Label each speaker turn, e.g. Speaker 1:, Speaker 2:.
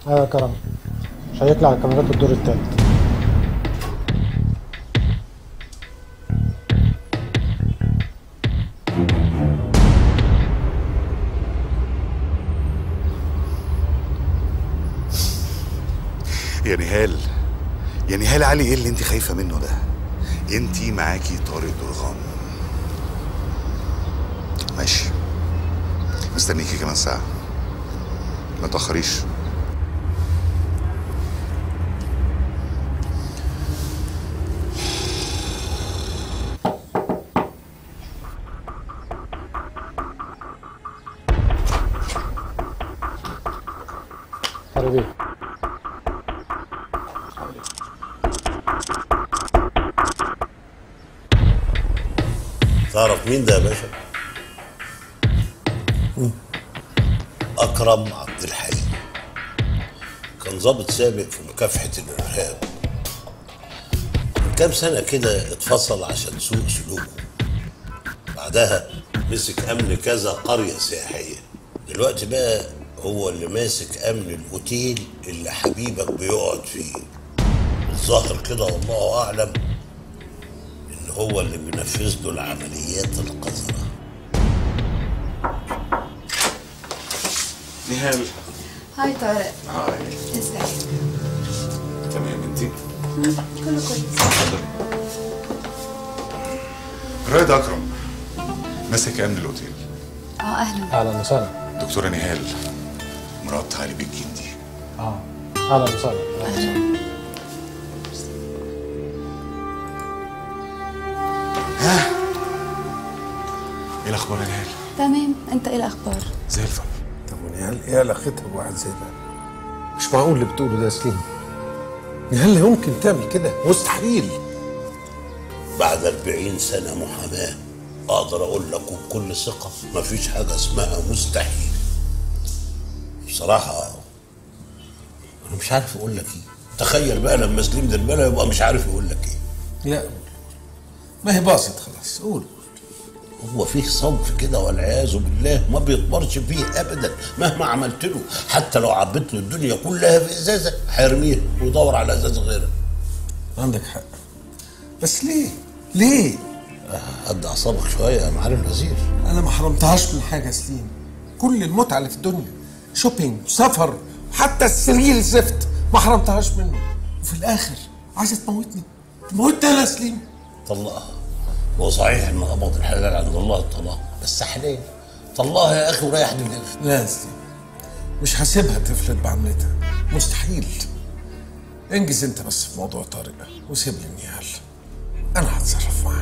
Speaker 1: ايوه يا كرم شيك لي على كاميرات الدور التالت
Speaker 2: يا نهال يا نهال علي ايه اللي انت خايفه منه ده انت معاكي طارق درغام ماشي مستنيكي كمان ساعه ما تاخريش
Speaker 1: طارق بيه
Speaker 3: تعرف مين ده يا باشا؟ أكرم عبد الحي كان ضابط سابق في مكافحة الإرهاب من كام سنة كده اتفصل عشان سوء سلوكه بعدها مسك أمن كذا قرية سياحية دلوقتي بقى هو اللي ماسك أمن الأوتيل اللي حبيبك بيقعد فيه الظاهر كده والله أعلم إن هو اللي بينفذ له العمليات القذرة
Speaker 2: نهال
Speaker 4: هاي طارق
Speaker 2: هاي
Speaker 4: ازيك
Speaker 2: تمام انت
Speaker 4: كله كويس
Speaker 2: رائد اكرم ماسك امن الاوتيل
Speaker 4: اه اهلا
Speaker 1: اهلا وسهلا
Speaker 2: دكتوره نهال مرات علي بيه الجندي
Speaker 1: اه اهلا وسهلا أهلاً وسهلا.
Speaker 2: ايه الاخبار يا نهال
Speaker 4: تمام انت ايه الاخبار
Speaker 2: زي الفل
Speaker 5: طب ونهال ايه علاقتها بواحد زي ده؟ مش معقول اللي بتقوله ده يا سليم نهال يمكن تعمل كده مستحيل
Speaker 3: بعد 40 سنة محاماة أقدر أقول لكم بكل ثقة مفيش حاجة اسمها مستحيل بصراحة أنا مش عارف أقول لك إيه تخيل بقى لما سليم دربالة يبقى مش عارف يقول لك إيه
Speaker 5: لا قول ما هي باظت خلاص قول
Speaker 3: هو فيه صنف كده والعياذ بالله ما بيطمرش فيه ابدا مهما عملت له حتى لو عبيت له الدنيا كلها في ازازه هيرميها ويدور على ازازه غيرها
Speaker 5: عندك حق بس ليه؟ ليه؟
Speaker 3: هدي اعصابك شويه يا معالي الوزير
Speaker 5: انا ما حرمتهاش من حاجه يا سليم كل المتعه اللي في الدنيا شوبينج سفر حتى السرير الزفت ما حرمتهاش منه وفي الاخر عايزه تموتني تموتني انا يا سليم
Speaker 3: طلقها هو صحيح ان قبض الحلال عند الله الطلاق بس حلال طلقها يا اخي وريح دماغك
Speaker 5: لا يا سليم مش هسيبها تفلت بعملتها مستحيل انجز انت بس في موضوع طارق وسيب لي النيال انا هتصرف معاه